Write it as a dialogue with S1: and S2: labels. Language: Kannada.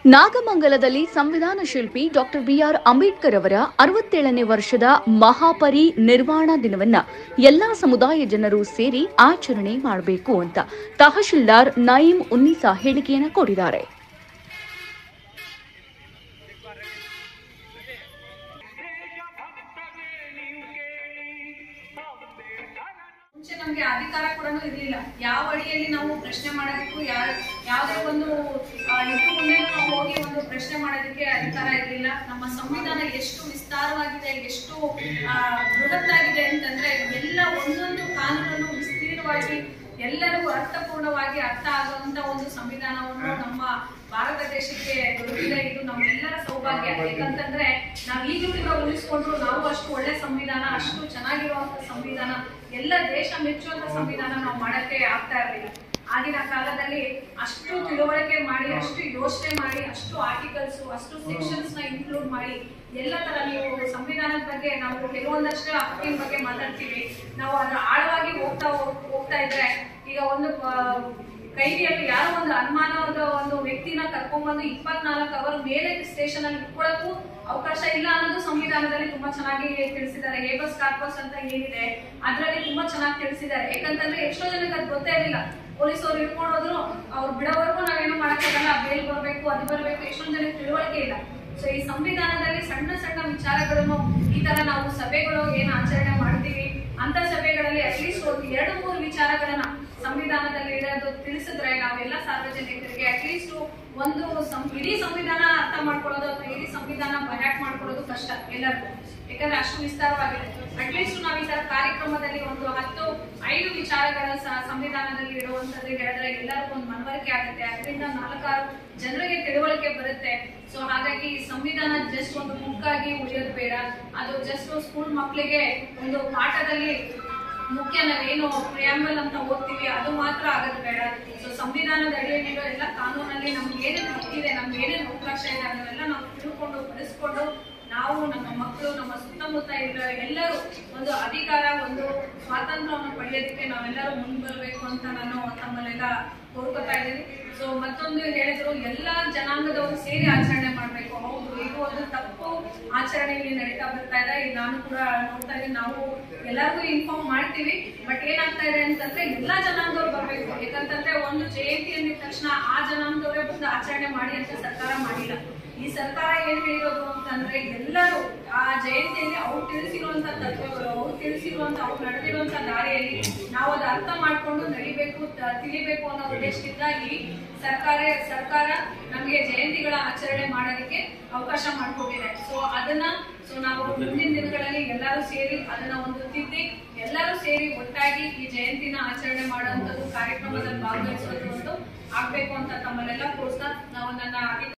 S1: ನಾಗಮಂಗಲದಲ್ಲಿ ಸಂವಿಧಾನ ಶಿಲ್ಪಿ ಡಾಕ್ಟರ್ ಬಿಆರ್ ಅಂಬೇಡ್ಕರ್ ಅವರ ಅರವತ್ತೇಳನೇ ವರ್ಷದ ಮಹಾಪರಿ ನಿರ್ವಾಣ ದಿನವನ್ನ ಎಲ್ಲಾ ಸಮುದಾಯ ಜನರು ಸೇರಿ ಆಚರಣೆ ಮಾಡಬೇಕು ಅಂತ ತಹಶೀಲ್ದಾರ್ ನಯೀಂ ಉನ್ನಿಸಾ ಹೇಳಿಕೆಯನ್ನು ಕೊಟ್ಟಿದ್ದಾರೆ
S2: ಮುಂಚೆ ನಮ್ಗೆ ಅಧಿಕಾರ ಕೂಡ ಇರಲಿಲ್ಲ ಯಾವ ಅಡಿಯಲ್ಲಿ ನಾವು ಪ್ರಶ್ನೆ ಮಾಡೋದಕ್ಕೂ ಯಾರ ಯಾವುದೇ ಒಂದು ಆ, ಇದ್ರ ಮುಂದೆ ನಾವು ಹೋಗಿ ಒಂದು ಪ್ರಶ್ನೆ ಮಾಡೋದಕ್ಕೆ ಅಧಿಕಾರ ಇರಲಿಲ್ಲ ನಮ್ಮ ಸಂವಿಧಾನ ಎಷ್ಟು ವಿಸ್ತಾರವಾಗಿದೆ ಎಷ್ಟು ಆ, ಬೃಹತ್ತಾಗಿದೆ ಅಂತಂದ್ರೆ ಎಲ್ಲ ಒಂದೊಂದು ಕಾನೂನನ್ನು ವಿಸ್ತೀರ್ಣವಾಗಿ ಎಲ್ಲರಿಗೂ ಅರ್ಥಪೂರ್ಣವಾಗಿ ಅರ್ಥ ಆಗುವಂತ ಒಂದು ಸಂವಿಧಾನವನ್ನು ನಮ್ಮ ಭಾರತ ದೇಶಕ್ಕೆ ದೊರಕಿದೆ ಇದು ನಮ್ಮೆಲ್ಲರ ಸೌಭಾಗ್ಯ ಯಾಕಂತಂದ್ರೆ ನಾವು ಈಗಲೂ ಕೂಡ ಉಳಿಸ್ಕೊಂಡ್ರು ನಾವು ಅಷ್ಟು ಒಳ್ಳೆ ಸಂವಿಧಾನ ಅಷ್ಟು ಚೆನ್ನಾಗಿರುವಂತ ಸಂವಿಧಾನ ಎಲ್ಲ ದೇಶ ಮೆಚ್ಚುವಂತ ಸಂವಿಧಾನ ನಾವು ಮಾಡಕ್ಕೆ ಆಗ್ತಾ ಇರಲಿಲ್ಲ ಆಗಿನ ಕಾಲದಲ್ಲಿ ಅಷ್ಟು ತಿಳುವಳಿಕೆ ಮಾಡಿ ಅಷ್ಟು ಯೋಚನೆ ಮಾಡಿ ಅಷ್ಟು ಆರ್ಟಿಕಲ್ಸ್ ಅಷ್ಟು ಸೆಕ್ಷನ್ಸ್ ನ ಇನ್ಕ್ಲೂಡ್ ಮಾಡಿ ಎಲ್ಲ ತರ ನೀವು ಸಂವಿಧಾನದ ಬಗ್ಗೆ ನಾವು ಕೆಲವೊಂದಷ್ಟು ಹಕ್ಕಿನ ಬಗ್ಗೆ ಮಾತಾಡ್ತೀವಿ ನಾವು ಅದರ ಆಳವಾಗಿ ಹೋಗ್ತಾ ಹೋಗ್- ಹೋಗ್ತಾ ಇದ್ರೆ ಈಗ ಒಂದು ಆ, ಕೈದಿಯಲ್ಲಿ ಯಾರೋ ಒಂದು ಅನುಮಾನದ ಒಂದು ವ್ಯಕ್ತಿನ ಕರ್ಕೊಂಡ್ಬಂದು ಇಪ್ಪತ್ನಾಲ್ಕು ಅವರ್ ಮೇಲೆ ಸ್ಟೇಷನ್ ಅಲ್ಲಿ ಇಟ್ಕೊಳ್ಳಕ್ಕೂ ಅವಕಾಶ ಇಲ್ಲ ಅನ್ನೋದು ಸಂವಿಧಾನದಲ್ಲಿ ತುಂಬಾ ಚೆನ್ನಾಗಿ ತಿಳಿಸಿದ್ದಾರೆ ಹೇಬಸ್ ಕಾರ್ಪಸ್ ಅಂತ ಏನಿದೆ ಅದ್ರಲ್ಲಿ ತುಂಬಾ ಚೆನ್ನಾಗಿ ತಿಳಿಸಿದ್ದಾರೆ ಯಾಕಂತಂದ್ರೆ ಎಷ್ಟೋ ಜನಕ್ಕೆ ಅದು ಗೊತ್ತೇ ಇರಲಿಲ್ಲ ಪೊಲೀಸರು ಹಿಡ್ಕೊಂಡು ಹೋದ್ರು ಅವ್ರು ಬಿಡೋವರೆಗೂ ನಾವೇನು ಮಾಡಕ್ಕಾಗಲ್ಲ ಬೇಲ್ ಬರ್ಬೇಕು ಅದು ಬರ್ಬೇಕು ಎಷ್ಟೊಂದು ಜನಕ್ಕೆ ತಿಳುವಳಿಕೆ ಇಲ್ಲ ಸೊ ಈ ಸಂವಿಧಾನದಲ್ಲಿ ಸಣ್ಣ ಸಣ್ಣ ವಿಚಾರಗಳನ್ನು ಈ ತರ ನಾವು ಸಭೆಗಳು ಏನು ಆಚರಣೆ ಮಾಡ್ತೀವಿ ಅಂತ ಸಭೆಗಳಲ್ಲಿ ಅಟ್ಲೀಸ್ಟ್ ಒಂದು ಎರಡು ಮೂರು ವಿಚಾರಗಳನ್ನ ಸಂವಿಧಾನದಲ್ಲಿ ಇರೋದು ತಿಳಿಸಿದ್ರೆ ನಾವೆಲ್ಲ ಸಾರ್ವಜನಿಕರಿಗೆ ಅಟ್ಲೀಸ್ಟ್ ಒಂದು ಸಂ- ಇಡೀ ಸಂವಿಧಾನ ಅರ್ಥ ಮಾಡ್ಕೊಳ್ಳೋದು ಅಥವಾ ಇಡೀ ಸಂವಿಧಾನ ಬಯಾಟ್ ಮಾಡ್ಕೊಳ್ಳೋದು ಕಷ್ಟ ಎಲ್ಲರಿಗೂ ಯಾಕಂದ್ರೆ ಅಷ್ಟು ವಿಸ್ತಾರವಾಗಿದೆ ಅಟ್ಲೀಸ್ಟ್ ನಾವು ಈ ತರ ಕಾರ್ಯಕ್ರಮದಲ್ಲಿ ಒಂದು ಹತ್ತು ಐದು ವಿಚಾರಗಳ ಸ- ಸಂವಿಧಾನದಲ್ಲಿ ಇರುವಂತದ್ದು ಹೇಳಿದ್ರೆ ಎಲ್ಲರಿಗೂ ಒಂದು ಮನವರಿಕೆ ಆಗುತ್ತೆ ಅದರಿಂದ ನಾಲ್ಕಾರು ಜನರಿಗೆ ತಿಳುವಳಿಕೆ ಬರುತ್ತೆ ಸೊ ಹಾಗಾಗಿ ಈ ಸಂವಿಧಾನ ಜಸ್ಟ್ ಒಂದು ಬುಕ್ ಆಗಿ ಉಳಿಯೋದು ಬೇಡ ಅದು ಜಸ್ಟ್ ಸ್ಕೂಲ್ ಮಕ್ಕಳಿಗೆ ಒಂದು ಪಾಠದಲ್ಲಿ ಮುಖ್ಯ ನಾವೇನು ಪ್ರಿಯಾಂಬಲ್ ಅಂತ ಓದ್ತೀವಿ ಅದು ಮಾತ್ರ ಆಗೋದು ಬೇಡ ಸೊ ಸಂವಿಧಾನದ ಅಡಿಯಲ್ಲಿರೋ ಎಲ್ಲ ಕಾನೂನಲ್ಲಿ ನಮ್ಗೆ ಏನೇನು ಹಕ್ಕಿದೆ ನಮ್ಗೆ ಏನೇನು ಅವಕಾಶ ಇದೆ ಅದನ್ನೆಲ್ಲ ನಾವು ತಿಳ್ಕೊಂಡು ಬಳಸ್ಕೊಂಡು ನಾವು ನಮ್ಮ ಮಕ್ಕಳು ನಮ್ಮ ಸುತ್ತಮುತ್ತ ಇರೋ ಎಲ್ಲರೂ ಒಂದು ಅಧಿಕಾರ ಒಂದು ಸ್ವಾತಂತ್ರ್ಯವನ್ನು ಪಡೆಯೋದಕ್ಕೆ ನಾವೆಲ್ಲರೂ ಮುಂದೆ ಬರಬೇಕು ಅಂತ ನಾನು ತಮ್ಮಲ್ಲೆಲ್ಲ ಕೋರ್ಕೊತಾ ಇದ್ದೀನಿ ಸೊ ಮತ್ತೊಂದು ಹೇಳಿದ್ರು ಎಲ್ಲಾ ಜನಾಂಗದವರು ಸೇರಿ ಆಚರಣೆ ಮಾಡ್ಬೇಕು ಹೌದು ಇದು ಒಂದು ತಪ್ಪು ಆಚರಣೆ ಇಲ್ಲಿ ನಡೀತಾ ಬರ್ತಾ ಇದೆ ಇದು ನಾನು ಕೂಡ ನೋಡ್ತಾ ಇದ್ದೀನಿ ನಾವು ಎಲ್ಲರಿಗೂ ಇನ್ಫಾರ್ಮ್ ಮಾಡ್ತೀವಿ ಬಟ್ ಏನಾಗ್ತಾ ಇದೆ ಅಂತಂದ್ರೆ ಎಲ್ಲಾ ಜನಾಂಗದವ್ರು ಬರ್ಬೇಕು ಯಾಕಂತಂದ್ರೆ ಒಂದು ಜಯಂತಿ ಅಂದಿದ ತಕ್ಷಣ ಆ ಜನಾಂಗದವರೇ ಬಂದು ಆಚರಣೆ ಮಾಡಿ ಅಂತ ಸರ್ಕಾರ ಮಾಡಿಲ್ಲ ಈ ಸರ್ಕಾರ ಏನ್ ಹೇಳಿರೋದು ಅಂತಂದ್ರೆ ಎಲ್ಲರೂ ಆ ಜಯಂತಿಯಲ್ಲಿ ಅವ್ರು ತಿಳಿಸಿರುವಂತ ತತ್ವಗಳು ಅವ್ರು ತಿಳಿಸಿರುವಂತ ಅವ್ರು ನಡೆದಿರುವಂತ ದಾರಿಯಲ್ಲಿ ನಾವು ಅದು ಅರ್ಥ ಮಾಡ್ಕೊಂಡು ನಡಿಬೇಕು ತ- ತಿಳಿಬೇಕು ಅನ್ನೋ ಉದ್ದೇಶದಿಂದ ಈ ಸರ್ಕಾರ ಸರ್ಕಾರ ನಮಗೆ ಜಯಂತಿಗಳ ಆಚರಣೆ ಮಾಡೋದಕ್ಕೆ ಅವಕಾಶ ಮಾಡಿಕೊಟ್ಟಿದೆ ಸೊ ಅದನ್ನ ಸೊ ನಾವು ಮುಂದಿನ ದಿನಗಳಲ್ಲಿ ಎಲ್ಲರೂ ಸೇರಿ ಅದನ್ನ ಒಂದು ತಿದ್ದಿ ಎಲ್ಲರೂ ಸೇರಿ ಒಟ್ಟಾಗಿ ಈ ಜಯಂತಿನ ಆಚರಣೆ ಮಾಡುವಂತದ್ದು ಕಾರ್ಯಕ್ರಮದಲ್ಲಿ ಭಾಗವಹಿಸುವಂತ ಒಂದು ಆಗ್ಬೇಕು ಅಂತ ತಮ್ಮಲ್ಲೆಲ್ಲ ಪ್ರೋತ್ಸಾಹ ನಾವು ನನ್ನ